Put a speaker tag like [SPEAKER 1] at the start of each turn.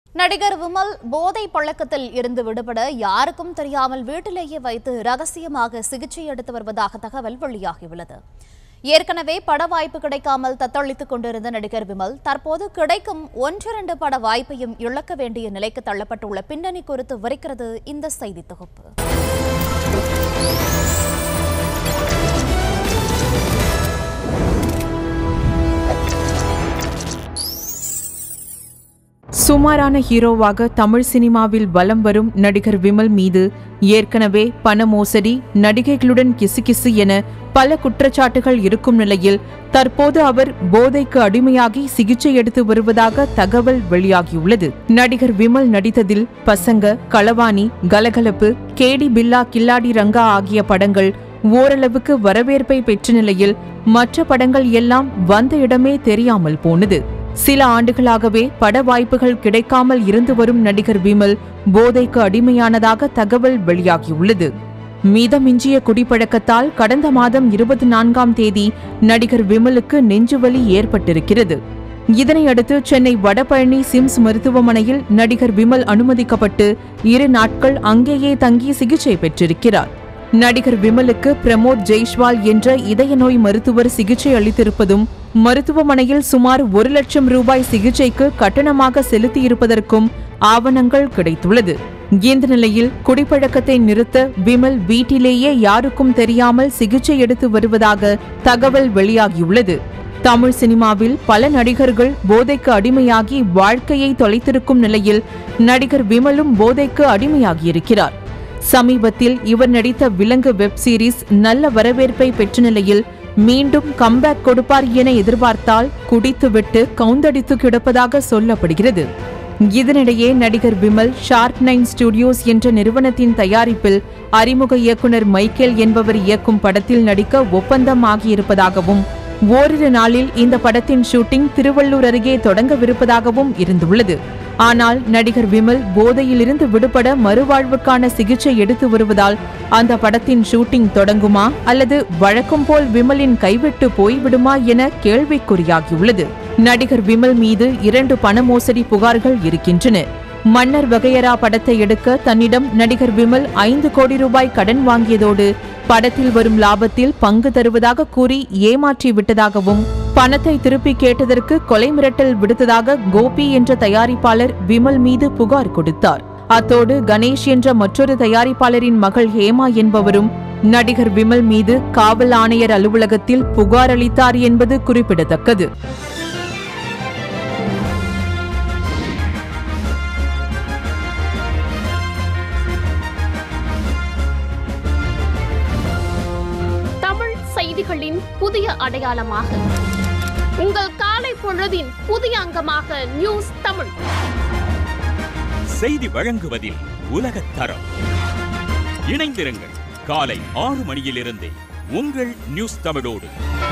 [SPEAKER 1] நடிகர் விமல் போதை பழக்கத்தில் இருந்து விடுபட யாருக்கும் தெரியாமல் வீட்டிலேயே வைத்து ரகசியமாக சிகிச்சை எடுத்து வருவதாக தகவல் வெளியாகியுள்ளது ஏற்கனவே பட வாய்ப்பு கிடைக்காமல் தத்தளித்துக் கொண்டிருந்த நடிகர் விமல் தற்போது கிடைக்கும் ஒன்றிரண்டு பட வாய்ப்பையும் இழக்க வேண்டிய நிலைக்கு தள்ளப்பட்டுள்ள பின்னணி குறித்து விவரிக்கிறது இந்த செய்தி தொகுப்பு
[SPEAKER 2] சுமாரான ஹீரோவாக தமிழ் சினிமாவில் வலம் வரும் நடிகர் விமல் மீது ஏற்கனவே பண மோசடி நடிகைகளுடன் கிசுகிசு என பல குற்றச்சாட்டுகள் இருக்கும் நிலையில் தற்போது அவர் போதைக்கு அடிமையாகி சிகிச்சை எடுத்து வருவதாக தகவல் வெளியாகியுள்ளது நடிகர் விமல் நடித்ததில் பசங்க களவாணி கலகலப்பு கேடி பில்லா கில்லாடி ரங்கா ஆகிய படங்கள் ஓரளவுக்கு வரவேற்பை பெற்ற நிலையில் மற்ற படங்கள் எல்லாம் வந்த இடமே தெரியாமல் போனது சில ஆண்டுகளாகவே பட வாய்ப்புகள் கிடைக்காமல் இருந்து வரும் நடிகர் விமல் போதைக்கு அடிமையானதாக தகவல் வெளியாகியுள்ளது மீதமிஞ்சிய குடிப்பழக்கத்தால் கடந்த மாதம் இருபத்தி நான்காம் தேதி நடிகர் விமலுக்கு நெஞ்சுவலி ஏற்பட்டிருக்கிறது இதனையடுத்து சென்னை வடபழனி சிம்ஸ் மருத்துவமனையில் நடிகர் விமல் அனுமதிக்கப்பட்டு இரு நாட்கள் அங்கேயே தங்கி சிகிச்சை பெற்றிருக்கிறார் நடிகர் விமலுக்கு பிரமோத் ஜெய்ஷ்வால் என்ற இதய நோய் மருத்துவர் சிகிச்சை அளித்திருப்பதும் மருத்துவமனையில் சுமார் ஒரு லட்சம் ரூபாய் சிகிச்சைக்கு கட்டணமாக செலுத்தியிருப்பதற்கும் ஆவணங்கள் கிடைத்துள்ளது இந்த நிலையில் குடிப்பழக்கத்தை நிறுத்த விமல் வீட்டிலேயே யாருக்கும் தெரியாமல் சிகிச்சை எடுத்து வருவதாக தகவல் வெளியாகியுள்ளது தமிழ் சினிமாவில் பல நடிகர்கள் போதைக்கு அடிமையாகி வாழ்க்கையை தொலைத்திருக்கும் நிலையில் நடிகர் விமலும் போதைக்கு அடிமையாகியிருக்கிறார் சமீபத்தில் இவர் நடித்த விலங்கு வெப் சீரிஸ் நல்ல வரவேற்பை பெற்ற நிலையில் மீண்டும் கம்பேக் கொடுப்பார் என எதிர்பார்த்தால் குடித்துவிட்டு கவுந்தடித்து கிடப்பதாக சொல்லப்படுகிறது இதனிடையே நடிகர் விமல் ஷார்க் நைன் ஸ்டுடியோஸ் என்ற நிறுவனத்தின் தயாரிப்பில் அறிமுக இயக்குனர் மைக்கேல் என்பவர் இயக்கும் படத்தில் நடிக்க ஒப்பந்தம் ஆகியிருப்பதாகவும் ஓரிரு நாளில் இந்த படத்தின் ஷூட்டிங் திருவள்ளூர் அருகே தொடங்கவிருப்பதாகவும் இருந்துள்ளது ஆனால் நடிகர் விமல் போதையிலிருந்து விடுபட மறுவாழ்வுக்கான சிகிச்சை எடுத்து வருவதால் அந்த படத்தின் ஷூட்டிங் தொடங்குமா அல்லது வழக்கம் போல் விமலின் கைவிட்டு போய்விடுமா என கேள்விக்குறியாகியுள்ளது நடிகர் விமல் மீது இரண்டு பண மோசடி புகார்கள் இருக்கின்றன மன்னர் வகையரா படத்தை எடுக்க தன்னிடம் நடிகர் விமல் ஐந்து கோடி ரூபாய் கடன் வாங்கியதோடு படத்தில் வரும் லாபத்தில் பங்கு தருவதாக கூறி ஏமாற்றி விட்டதாகவும் பணத்தை திருப்பி கேட்டதற்கு கொலை மிரட்டல் விடுத்ததாக கோபி என்ற தயாரிப்பாளர் விமல் மீது புகார் கொடுத்தார் அத்தோடு கணேஷ் என்ற மற்றொரு தயாரிப்பாளரின் மகள் ஹேமா என்பவரும் நடிகர் விமல் மீது காவல் ஆணையர் அலுவலகத்தில் புகார் அளித்தார் என்பது குறிப்பிடத்தக்கது
[SPEAKER 3] தமிழ் செய்திகளின் புதிய அடையாளமாக உங்கள் காலை பொழுதின் புதிய அங்கமாக நியூஸ் தமிழ்
[SPEAKER 4] செய்தி வழங்குவதில் உலகத் தரம் இணைந்திருங்கள் காலை ஆறு மணியிலிருந்தே உங்கள் நியூஸ் தமிழோடு